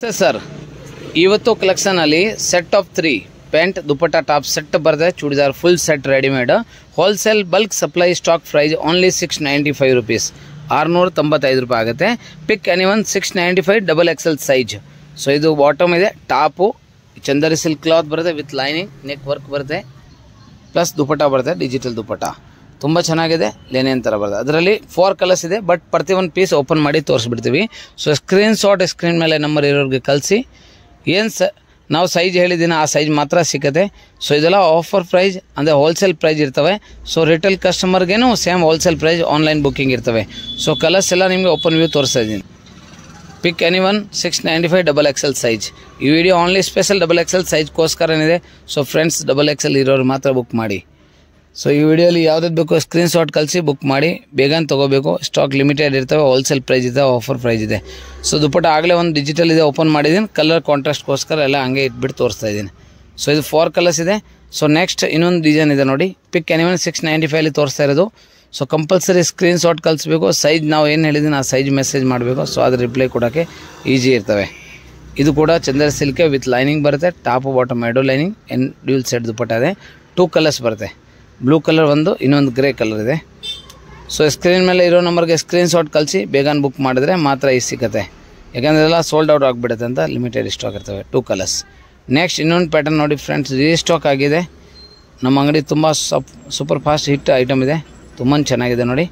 ನಮಸ್ತೆ ಸರ್ ಇವತ್ತು ಕಲೆಕ್ಷನಲ್ಲಿ set of three pant dupatta top set ಬರ್ತದೆ churidar full set readymade wholesale bulk supply stock price only six ninety five rupees ಆರುನೂರ ತೊಂಬತ್ತೈದು ರೂಪಾಯಿ ಆಗುತ್ತೆ pick any one six ninety five double XL size so ಇದು bottom ಇದೆ top Chanderi silk cloth ಬರುತ್ತೆ with lining neck work ಬರುತ್ತೆ plus dupatta ಬರುತ್ತೆ digital dupatta ತುಂಬ ಚೆನ್ನಾಗಿದೆ ಲೇನೇನ್ ಥರ ಬರುತ್ತೆ ಅದರಲ್ಲಿ ಫೋರ್ ಕಲರ್ಸ್ ಇದೆ ಬಟ್ ಪ್ರತಿ ಒಂದು ಪೀಸ್ ಓಪನ್ ಮಾಡಿ ತೋರಿಸ್ಬಿಡ್ತೀವಿ ಸೊ ಸ್ಕ್ರೀನ್ ಶಾಟ್ ಸ್ಕ್ರೀನ್ ಮೇಲೆ ನಂಬರ್ ಇರೋರಿಗೆ ಕಳಿಸಿ ಏನು ಸ ನಾವು ಸೈಜ್ ಹೇಳಿದ್ದೀನಿ ಆ ಸೈಜ್ ಮಾತ್ರ ಸಿಗುತ್ತೆ ಸೊ ಇದೆಲ್ಲ ಆಫರ್ ಪ್ರೈಸ್ ಅಂದರೆ ಹೋಲ್ಸೇಲ್ ಪ್ರೈಸ್ ಇರ್ತವೆ ಸೊ ರಿಟೇಲ್ ಕಸ್ಟಮರ್ಗೇನು same wholesale price online booking ಇರ್ತವೆ ಸೊ ಕಲರ್ಸ್ ಎಲ್ಲ ನಿಮಗೆ ಓಪನ್ ವ್ಯೂ ತೋರಿಸ್ತಾ ಇದ್ದೀನಿ pick any one six ninety five double XL size ಈ video only special double XL ಸೈಜ್ಗೋಸ್ಕರನಿದೆ ಸೊ ಫ್ರೆಂಡ್ಸ್ ಡಬಲ್ ಎಕ್ಸೆಲ್ ಇರೋರು ಮಾತ್ರ ಬುಕ್ ಮಾಡಿ ಸೊ ಈ ವಿಡಿಯೋಲಿ ಯಾವ್ದು ಬೇಕೋ ಸ್ಕ್ರೀನ್ ಶಾಟ್ ಕಳಿಸಿ ಬುಕ್ ಮಾಡಿ ಬೇಗನೆ ತೊಗೋಬೇಕು ಸ್ಟಾಕ್ ಲಿಮಿಟೆಡ್ ಇರ್ತವೆ ಹೋಲ್ಸೇಲ್ ಪ್ರೈಸ್ ಇದೆ ಆಫರ್ ಪ್ರೈಸ್ ಇದೆ ಸೊ ದುಪ್ಪಟ್ಟ ಆಗಲೇ ಒಂದು ಡಿಜಿಟಲ್ ಇದೆ ಓಪನ್ ಮಾಡಿದ್ದೀನಿ ಕಲರ್ ಕಾಂಟ್ರಾಸ್ಟ್ಗೋಸ್ಕರ ಎಲ್ಲ ಹಂಗೆ ಇಟ್ಬಿಟ್ಟು ತೋರಿಸ್ತಾ ಇದ್ದೀನಿ ಸೊ ಇದು ಫೋರ್ ಕಲರ್ಸ್ ಇದೆ ಸೊ ನೆಕ್ಸ್ಟ್ ಇನ್ನೊಂದು ಡಿಸೈನ್ ಇದೆ ನೋಡಿ ಪಿಕ್ ಎನಿವನ್ ಸಿಕ್ಸ್ ನೈಂಟಿ ಫೈವಲ್ಲಿ ತೋರಿಸ್ತಾ ಇರೋದು ಸೊ ಕಂಪಲ್ಸರಿ ಸ್ಕ್ರೀನ್ ಶಾಟ್ ಕಳಿಸ್ಬೇಕು ಸೈಜ್ ನಾವು ಏನು ಹೇಳಿದ್ದೀನಿ ಆ ಸೈಜ್ ಮೆಸೇಜ್ ಮಾಡಬೇಕು ಸೊ ಅದ್ರ ರಿಪ್ಲೈ ಕೊಡೋಕ್ಕೆ ಈಸಿ ಇರ್ತವೆ ಇದು ಕೂಡ ಚಂದರ ಸಿಲ್ಕೆ ವಿತ್ ಲೈನಿಂಗ್ ಬರುತ್ತೆ ಟಾಪ್ ಬಾಟಮ್ ಎರಡು lining and dual set dupatta ಇದೆ ಟೂ ಕಲರ್ಸ್ ಬರುತ್ತೆ ಬ್ಲೂ ಕಲರ್ ಒಂದು ಇನ್ನೊಂದು ಗ್ರೇ ಕಲರ್ ಇದೆ ಸೊ ಸ್ಕ್ರೀನ್ ಮೇಲೆ ಇರೋ ನಂಬರ್ಗೆ ಸ್ಕ್ರೀನ್ ಶಾಟ್ ಕಳಿಸಿ ಬೇಗನೆ ಬುಕ್ ಮಾಡಿದ್ರೆ ಮಾತ್ರ ಈ ಸಿಗುತ್ತೆ ಯಾಕಂದ್ರೆ ಎಲ್ಲ ಸೋಲ್ಡ್ ಔಟ್ ಆಗಿಬಿಡುತ್ತೆ ಅಂತ ಲಿಮಿಟೆಡ್ ಸ್ಟಾಕ್ ಇರ್ತವೆ ಟೂ ಕಲರ್ಸ್ ನೆಕ್ಸ್ಟ್ ಇನ್ನೊಂದು ಪ್ಯಾಟರ್ನ್ ನೋಡಿ ಫ್ರೆಂಡ್ಸ್ ರೀಸ್ಟಾಕ್ ಆಗಿದೆ ನಮ್ಮ ಅಂಗಡಿ ತುಂಬ ಸಪ್ ಸೂಪರ್ ಫಾಸ್ಟ್ ಹಿಟ್ ಐಟಮ್ ಇದೆ ತುಂಬ ಚೆನ್ನಾಗಿದೆ ನೋಡಿ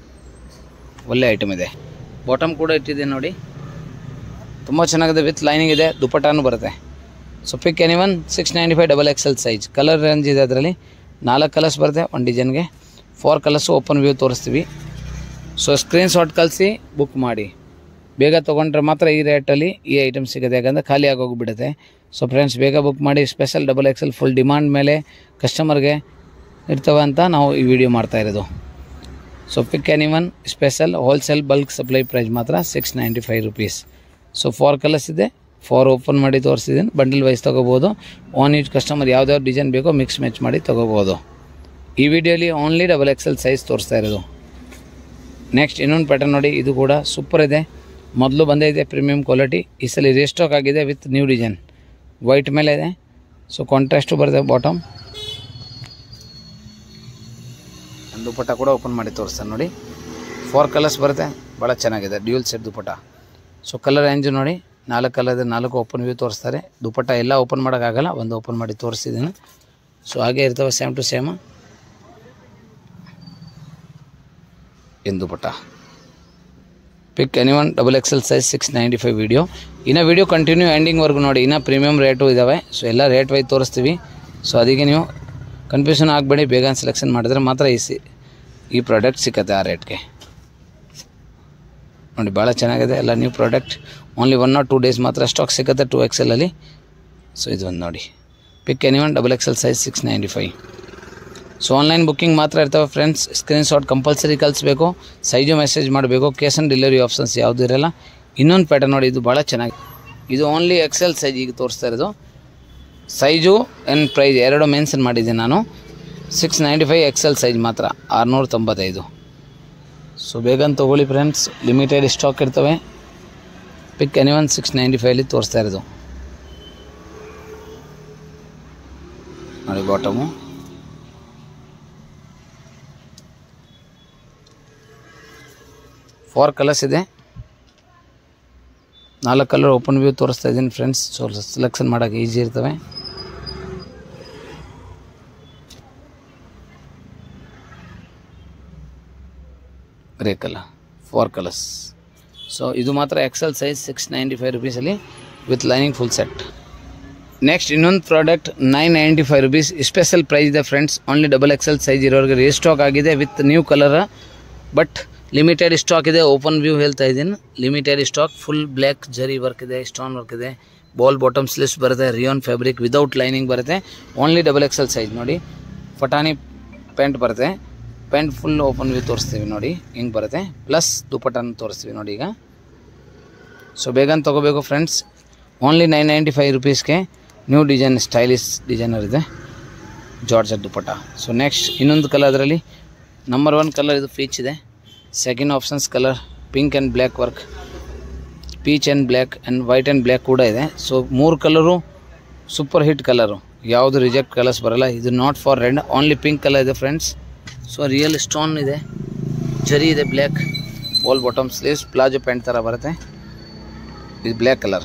ಒಳ್ಳೆ ಐಟಮ್ ಇದೆ ಬಾಟಮ್ ಕೂಡ ಇಟ್ಟಿದೆ ನೋಡಿ ತುಂಬ ಚೆನ್ನಾಗಿದೆ ವಿತ್ ಲೈನಿಂಗ್ ಇದೆ ದುಪಟ್ಟಾನು ಬರುತ್ತೆ so pick any one six ninety five double XL size colour range ಇದೆ ಅದರಲ್ಲಿ ನಾಲ್ಕು ಕಲರ್ಸ್ ಬರುತ್ತೆ ಒಂದು ಡಿಸೈನ್ಗೆ ಫೋರ್ ಕಲರ್ಸು ಓಪನ್ ವ್ಯೂ ತೋರಿಸ್ತೀವಿ ಸೊ ಸ್ಕ್ರೀನ್ ಶಾಟ್ ಕಳಿಸಿ ಬುಕ್ ಮಾಡಿ ಬೇಗ ತೊಗೊಂಡ್ರೆ ಮಾತ್ರ ಈ ರೇಟಲ್ಲಿ ಈ ಐಟಮ್ ಸಿಗುತ್ತೆ ಯಾಕಂದರೆ ಖಾಲಿ ಆಗೋಗ್ಬಿಡುತ್ತೆ ಸೊ ಫ್ರೆಂಡ್ಸ್ ಬೇಗ ಬುಕ್ ಮಾಡಿ special double XL full demand ಮೇಲೆ ಕಸ್ಟಮರ್ಗೆ ಇರ್ತವೆ ಅಂತ ನಾವು ಈ ವಿಡಿಯೋ ಮಾಡ್ತಾ ಇರೋದು so pick any one special wholesale bulk supply price ಮಾತ್ರ six ninety five rupees so four colours ಇದೆ ಫೋರ್ ಓಪನ್ ಮಾಡಿ ತೋರಿಸಿದ್ದೀನಿ ಬಂಡಲ್ ವೈಸ್ ತೊಗೋಬೋದು ಆನ್ ಈಚ್ ಕಸ್ಟಮರ್ ಯಾವ್ದಾವ್ದು ಡಿಸೈನ್ ಬೇಕೋ ಮಿಕ್ಸ್ ಮ್ಯಾಚ್ ಮಾಡಿ ತೊಗೋಬೋದು ಈ ವಿಡಿಯೋಲಿ ಓನ್ಲಿ ಡಬಲ್ ಎಕ್ಸೆಲ್ ಸೈಜ್ ತೋರಿಸ್ತಾ ಇರೋದು ನೆಕ್ಸ್ಟ್ ಇನ್ನೊಂದು ಪ್ಯಾಟರ್ನ್ ನೋಡಿ ಇದು ಕೂಡ ಸೂಪರ್ ಇದೆ ಮೊದಲು ಬಂದಿದೆ ಪ್ರೀಮಿಯಂ ಕ್ವಾಲಿಟಿ ಈ ಸಲ ರಿಸ್ಟಾಕ್ ಆಗಿದೆ ವಿತ್ ನ್ಯೂ ಡಿಸೈನ್ ವೈಟ್ ಮೇಲೆ ಇದೆ ಸೊ ಕಾಂಟ್ರಾಸ್ಟು ಬರುತ್ತೆ ಬಾಟಮ್ ದುಪಟ್ಟ ಕೂಡ ಓಪನ್ ಮಾಡಿ ತೋರಿಸ್ತಾನೆ ನೋಡಿ ಫೋರ್ ಕಲರ್ಸ್ ಬರುತ್ತೆ ಭಾಳ ಚೆನ್ನಾಗಿದೆ dual set dupatta so colour range ನೋಡಿ ನಾಲ್ಕು ಕಲರ್ ಇದೆ ನಾಲ್ಕು ಓಪನ್ ವ್ಯೂ ತೋರಿಸ್ತಾರೆ ದುಪಟ್ಟ ಎಲ್ಲ ಓಪನ್ ಮಾಡೋಕ್ಕಾಗಲ್ಲ ಒಂದು ಓಪನ್ ಮಾಡಿ ತೋರಿಸಿದ್ದೀನಿ ಸೊ ಹಾಗೆ ಇರ್ತವೆ ಸೇಮ್ ಟು ಸೇಮ್ ಎಂದು dupatta pick any one double XL size six ninety five video ಇನ್ನು ವೀಡಿಯೋ ಕಂಟಿನ್ಯೂ ಎಂಡಿಂಗ್ವರೆಗೂ ನೋಡಿ ಇನ್ನು ಪ್ರೀಮಿಯಮ್ ರೇಟು ಇದ್ದಾವೆ ಸೊ ಎಲ್ಲ ರೇಟ್ ವೈಸ್ ತೋರಿಸ್ತೀವಿ ಸೊ ಅದಕ್ಕೆ ನೀವು ಕನ್ಫ್ಯೂಷನ್ ಆಗಬೇಡಿ ಬೇಗ ಸೆಲೆಕ್ಷನ್ ಮಾಡಿದ್ರೆ ಮಾತ್ರ ಈ ಸಿ ಈ ಪ್ರಾಡಕ್ಟ್ ಸಿಕ್ಕತ್ತೆ ಆ ರೇಟ್ಗೆ ನೋಡಿ ಭಾಳ ಚೆನ್ನಾಗಿದೆ ಎಲ್ಲ new product only one or two days ಮಾತ್ರ ಸ್ಟಾಕ್ ಸಿಗುತ್ತೆ ಟೂ ಎಕ್ಸೆಲಲ್ಲಿ ಸೊ ಇದು ಒಂದು ನೋಡಿ pick any one double XL size six ninety five so online booking ಮಾತ್ರ ಇರ್ತವೆ ಫ್ರೆಂಡ್ಸ್ ಸ್ಕ್ರೀನ್ ಶಾಟ್ ಕಂಪಲ್ಸರಿ ಕಳಿಸ್ಬೇಕು ಸೈಜು ಮೆಸೇಜ್ ಮಾಡಬೇಕು ಕೇಸ್ ಆನ್ ಡೆಲಿವರಿ ಆಪ್ಷನ್ಸ್ ಯಾವುದೂ ಇರಲ್ಲ ಇನ್ನೊಂದು ಪ್ಯಾಟರ್ನ್ ನೋಡಿ ಇದು ಭಾಳ ಚೆನ್ನಾಗಿ ಇದು ಓನ್ಲಿ ಎಕ್ಸೆಲ್ ಸೈಜ್ ಈಗ ತೋರಿಸ್ತಾ ಇರೋದು ಸೈಜು ಆ್ಯಂಡ್ ಪ್ರೈಸ್ ಎರಡು ಮೆನ್ಷನ್ ಮಾಡಿದ್ದೀನಿ ನಾನು six ninety five XL size ಮಾತ್ರ ಆರುನೂರ ತೊಂಬತ್ತೈದು ಸೊ ಬೇಗನೆ ತೊಗೊಳ್ಳಿ ಫ್ರೆಂಡ್ಸ್ ಲಿಮಿಟೆಡ್ ಸ್ಟಾಕ್ ಇರ್ತವೆ pick any one six ninety ಫೈವಲ್ಲಿ ತೋರಿಸ್ತಾ ಇರೋದು ನೋಡಿ ಬಾಟಮು ಫೋರ್ ಕಲರ್ಸ್ ಇದೆ ನಾಲ್ಕು ಕಲರ್ ಓಪನ್ ವ್ಯೂ ತೋರಿಸ್ತಾ ಇದ್ದೀನಿ ಫ್ರೆಂಡ್ಸ್ ಸೊ ಸೆಲೆಕ್ಷನ್ ಮಾಡೋಕ್ಕೆ ಈಸಿ ಇರ್ತವೆ grey colour four colours so ಇದು ಮಾತ್ರ XL size six ninety five ರುಪೀಸಲ್ಲಿ with lining full set next ಇನ್ನೊಂದು product nine ninety five rupees special price ಇದೆ friends only double XL size ಇರೋರಿಗೆ restock ಆಗಿದೆ with new colour but limited stock ಇದೆ open view ಹೇಳ್ತಾ ಇದ್ದೀನಿ limited stock full black zari work ಇದೆ stone work ಇದೆ ball bottom sleeves ಬರುತ್ತೆ rayon fabric without lining ಬರುತ್ತೆ ಓನ್ಲಿ ಡಬಲ್ ಎಕ್ಸೆಲ್ ಸೈಜ್ ನೋಡಿ ಫಟಾನಿ ಪ್ಯಾಂಟ್ ಬರುತ್ತೆ ಪ್ಯಾಂಟ್ ಫುಲ್ ಓಪನ್ ವ್ಯೂ ತೋರಿಸ್ತೀವಿ ನೋಡಿ ಹಿಂಗೆ ಬರುತ್ತೆ ಪ್ಲಸ್ ದುಪಟ್ಟನ್ನು ತೋರಿಸ್ತೀವಿ ನೋಡಿ ಈಗ ಸೊ ಬೇಗನೆ ತೊಗೋಬೇಕು friends only nine ninety five ರುಪೀಸ್ಗೆ ನ್ಯೂ ಡಿಸೈನ್ ಸ್ಟೈಲಿಶ್ ಡಿಸೈನರ್ ಇದೆ ಜಾರ್ಜರ್ ದುಪಟ್ಟ ಸೊ ನೆಕ್ಸ್ಟ್ ಇನ್ನೊಂದು ಕಲರ್ ಅದರಲ್ಲಿ ನಂಬರ್ ಒನ್ ಕಲರ್ ಇದು ಫೀಚ್ ಇದೆ second options colour pink and black work peach and black and white and black ಕೂಡ ಇದೆ so ಮೂರು colour super hit colour ಯಾವುದು reject colours ಬರಲ್ಲ ಇದು not for red only pink colour ಇದೆ friends so real stone ಇದೆ ಜರಿ ಇದೆ black ball bottom sleeves palazzo pant ಥರ ಬರುತ್ತೆ ಇದು black colour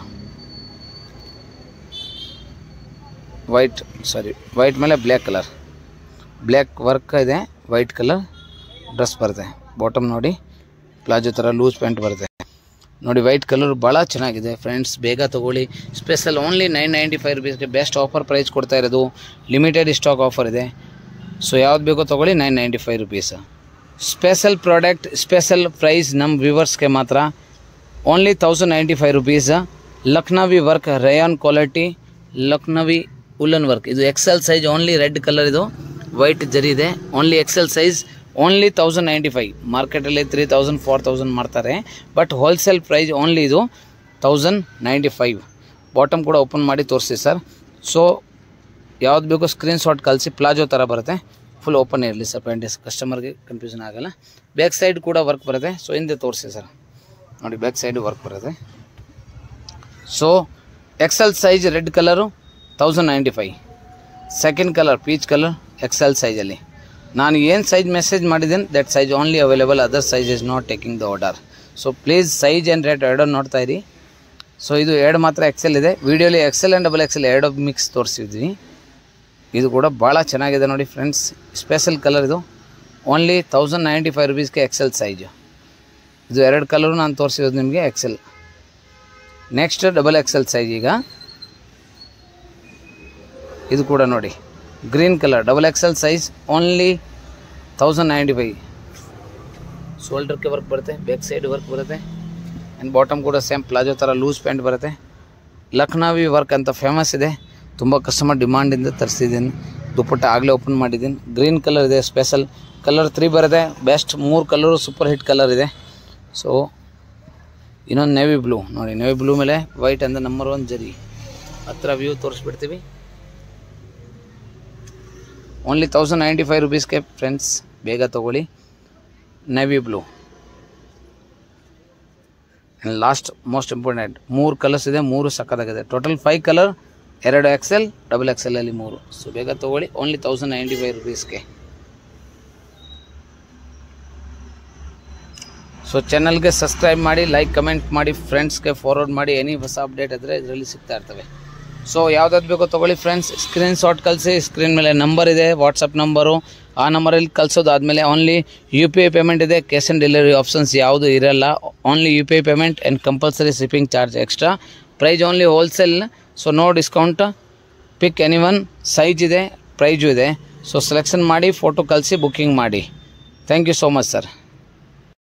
white sorry white ಮೇಲೆ ಬ್ಲ್ಯಾಕ್ ಕಲರ್ ಬ್ಲ್ಯಾಕ್ ವರ್ಕ್ ಇದೆ ವೈಟ್ ಕಲರ್ ಡ್ರೆಸ್ ಬರುತ್ತೆ ಬಾಟಮ್ ನೋಡಿ ಪ್ಲಾಜೋ ಥರ ಲೂಸ್ ಪ್ಯಾಂಟ್ ಬರುತ್ತೆ ನೋಡಿ ವೈಟ್ ಕಲರ್ ಭಾಳ ಚೆನ್ನಾಗಿದೆ ಫ್ರೆಂಡ್ಸ್ ಬೇಗ ತೊಗೊಳ್ಳಿ special only nine ninety five ರುಪೀಸ್ಗೆ ಬೆಸ್ಟ್ ಆಫರ್ ಪ್ರೈಸ್ ಕೊಡ್ತಾ ಇರೋದು ಲಿಮಿಟೆಡ್ ಸ್ಟಾಕ್ ಆಫರ್ ಇದೆ ಸೊ ಯಾವ್ದು ಬೇಕೋ ತೊಗೊಳ್ಳಿ nine ninety five rupees special product special price ನಮ್ಮ ವ್ಯೂವರ್ಸ್ಗೆ ಮಾತ್ರ only thousand ninety five rupees Lucknowi work rayon quality Lucknowi woollen work ಇದು XL size only red colour ಇದು ವೈಟ್ ಜರಿ ಇದೆ only XL size only thousand ninety five ಮಾರ್ಕೆಟಲ್ಲಿ three thousand four thousand ಮಾಡ್ತಾರೆ but wholesale price only ಇದು thousand ninety five bottom ಕೂಡ open ಮಾಡಿ ತೋರಿಸಿ sir so ಯಾವ್ದು ಬೇಕೋ ಸ್ಕ್ರೀನ್ ಶಾಟ್ ಕಳಿಸಿ ಪ್ಲಾಜೋ ಥರ ಬರುತ್ತೆ ಫುಲ್ ಓಪನ್ ಇರಲಿ ಸರ್ ಪ್ಯಾಂಟೀಸ್ ಕಸ್ಟಮರ್ಗೆ ಕನ್ಫ್ಯೂಷನ್ ಆಗಲ್ಲ ಬ್ಯಾಕ್ ಸೈಡ್ ಕೂಡ ವರ್ಕ್ ಬರುತ್ತೆ ಸೊ ಹಿಂದೆ ತೋರಿಸಿ ಸರ್ ನೋಡಿ ಬ್ಯಾಕ್ ಸೈಡ್ ವರ್ಕ್ ಬರುತ್ತೆ so XL size red colour thousand ninety five second colour peach colour XL ಸೈಜಲ್ಲಿ ನಾನು ಏನು ಸೈಜ್ ಮೆಸೇಜ್ ಮಾಡಿದ್ದೀನಿ that size only available other size is not taking the order so please size and rate ಎರಡು ನೋಡ್ತಾ ಇರಿ so ಇದು ಎರಡು ಮಾತ್ರ ಎಕ್ಸೆಲ್ ಇದೆ ವಿಡಿಯೋಲಿ ಎಕ್ಸೆಲ್ ಆ್ಯಂಡ್ ಡಬಲ್ ಎಕ್ಸೆಲ್ ಎರಡು ಮಿಕ್ಸ್ ತೋರಿಸಿದ್ವಿ ಇದು ಕೂಡ ಭಾಳ ಚೆನ್ನಾಗಿದೆ ನೋಡಿ ಫ್ರೆಂಡ್ಸ್ ಸ್ಪೆಷಲ್ ಕಲರ್ ಇದು ಓನ್ಲಿ ತೌಸಂಡ್ ನೈಂಟಿ ಫೈವ್ ರುಪೀಸ್ಗೆ ಎಕ್ಸೆಲ್ ಸೈಜು ಇದು ಎರಡು ಕಲರು ನಾನು ತೋರಿಸಿರೋದು ನಿಮಗೆ XL next double XL size ಈಗ ಇದು ಕೂಡ ನೋಡಿ green colour double XL size only thousand ninety five ಶೋಲ್ಡರ್ಗೆ ವರ್ಕ್ ಬರುತ್ತೆ ಬ್ಯಾಕ್ ಸೈಡ್ ವರ್ಕ್ ಬರುತ್ತೆ ಆ್ಯಂಡ್ ಬಾಟಮ್ ಕೂಡ ಸೇಮ್ ಪ್ಲಾಜೋ ಥರ ಲೂಸ್ ಪ್ಯಾಂಟ್ ಬರುತ್ತೆ ಲಕ್ನವಿ ವರ್ಕ್ ಅಂತ ಫೇಮಸ್ ಇದೆ ತುಂಬ ಕಸ್ಟಮರ್ ಡಿಮಾಂಡಿಂದ ತರಿಸಿದ್ದೀನಿ ದುಪ್ಪಟ್ಟ ಆಗಲೇ ಓಪನ್ ಮಾಡಿದ್ದೀನಿ ಗ್ರೀನ್ ಕಲರ್ ಇದೆ ಸ್ಪೆಷಲ್ ಕಲರ್ ತ್ರೀ ಬರುತ್ತೆ ಬೆಸ್ಟ್ ಮೂರು ಕಲರು ಸೂಪರ್ ಹಿಟ್ ಕಲರ್ ಇದೆ ಸೊ ಇನ್ನೊಂದು ನೇವಿ ಬ್ಲೂ ನೋಡಿ ನೇವಿ ಬ್ಲೂ ಮೇಲೆ ವೈಟ್ ಅಂದರೆ ನಂಬರ್ ಒನ್ ಜರಿ ಹತ್ರ ವ್ಯೂ ತೋರಿಸ್ಬಿಡ್ತೀವಿ ಓನ್ಲಿ ತೌಸಂಡ್ ನೈಂಟಿ ಫೈವ್ ರುಪೀಸ್ಗೆ ಫ್ರೆಂಡ್ಸ್ ಬೇಗ ತೊಗೊಳ್ಳಿ navy blue and last most important ಮೂರು ಕಲರ್ಸ್ ಇದೆ ಮೂರು ಸಕ್ಕತ್ತಾಗಿದೆ ಟೋಟಲ್ ಫೈವ್ ಕಲರ್ ಎರಡು ಎಕ್ಸೆಲ್ ಡಬಲ್ ಎಕ್ಸೆಲಲ್ಲಿ ಮೂರು ಸೊ ಬೇಗ ತೊಗೊಳ್ಳಿ ಓನ್ಲಿ ತೌಸಂಡ್ ನೈಂಟಿ ಫೈವ್ ರುಪೀಸ್ಗೆ ಸೊ ಚಾನಲ್ಗೆ ಸಬ್ಸ್ಕ್ರೈಬ್ ಮಾಡಿ ಲೈಕ್ ಕಮೆಂಟ್ ಮಾಡಿ ಫ್ರೆಂಡ್ಸ್ಗೆ ಫಾರ್ವರ್ಡ್ ಮಾಡಿ ಎನಿ ಹೊಸ ಅಪ್ಡೇಟ್ ಇದ್ದರೆ ಇದರಲ್ಲಿ ಸಿಗ್ತಾ ಇರ್ತವೆ ಸೊ ಯಾವ್ದಾದ್ರು ಬೇಕೋ ತೊಗೊಳ್ಳಿ ಫ್ರೆಂಡ್ಸ್ ಸ್ಕ್ರೀನ್ ಶಾಟ್ ಕಳಿಸಿ ಸ್ಕ್ರೀನ್ ಮೇಲೆ ನಂಬರ್ ಇದೆ ವಾಟ್ಸಪ್ ನಂಬರು ಆ ನಂಬರಲ್ಲಿ ಕಳಿಸೋದು ಆದಮೇಲೆ only U P I payment ಇದೆ ಕ್ಯಾಶ್ ಆನ್ ಡೆಲಿವರಿ ಆಪ್ಷನ್ಸ್ ಯಾವುದು ಇರಲ್ಲ only U P I payment and compulsory shipping charge extra price only wholesale so no discount pick any one size ಇದೆ price ಇದೆ so selection ಮಾಡಿ photo ಕಳಿಸಿ booking ಮಾಡಿ thank you so much sir